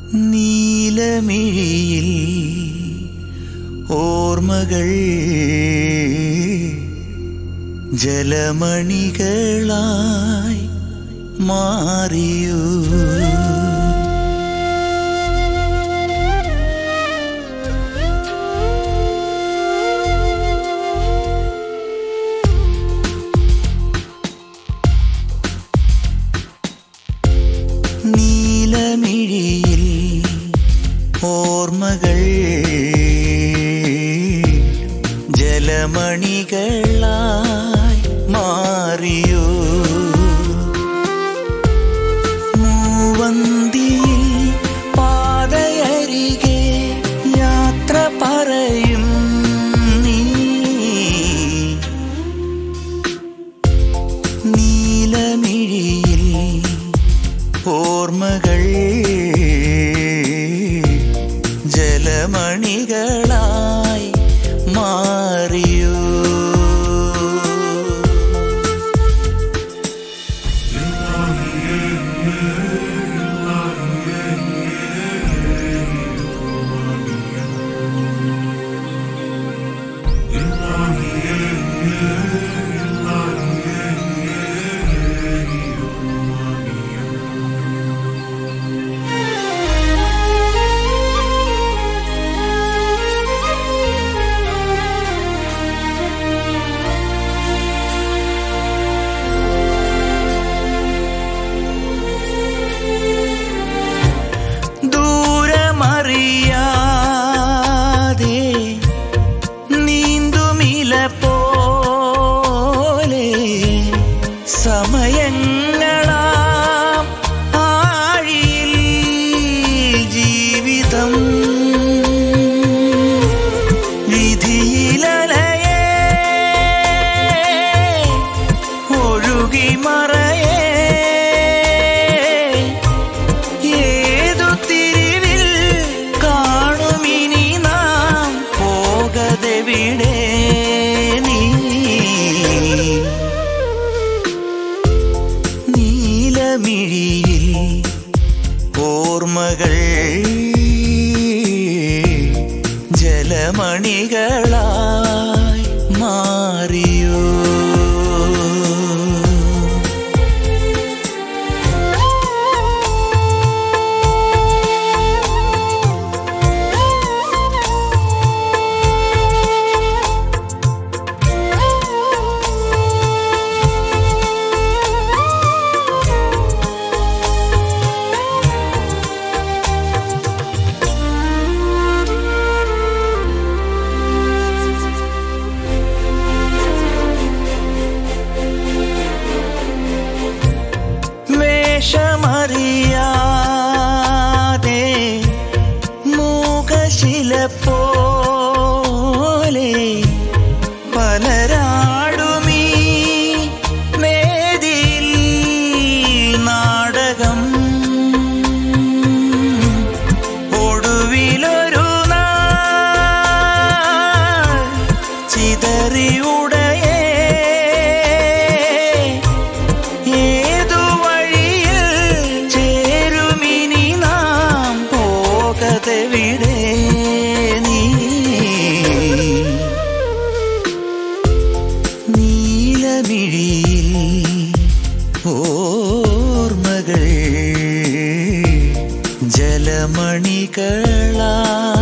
നീലമിഴിയിൽ ഓർമ്മകൾ ജലമണികളായി മാറിയൂ നീലമിഴിയിൽ ഓർമ്മകൾ ജലമണികളായി മാറിയോ മൂവന്തിയിൽ പാതയരികെ യാത്ര പറയും നീ നീലമിഴിയിൽ ഓർമ്മകൾ ജലമണികളായി മാറിയോ ദൂരമറിയാതെ നീന്തുമില പോലെ സമയങ്ങളാം ആഴിയിൽ ജീവിതം വിധിയിലലയേ ഒഴുകി മറയേ ഏതു തിരിവിൽ കാണുമിനി നാം പോകതെവിടെ നീ നീലമിഴിയിൽ ഓർമ്മകൾ ജലമണികളായി മാറിയോ വേഷമറിയാതെ മൂകശില പോലെ പലരാടുമീ മേതിൽ നാടകം ഒടുവിലൊരു നാൾ ചിതറിയുടയേ ഏതു വഴിയിൽ ചേരുമിനി നാം പോകതെവിടെ നീ നീലമിഴിയിൽ ഓർമ്മകൾ ജലമണികളാ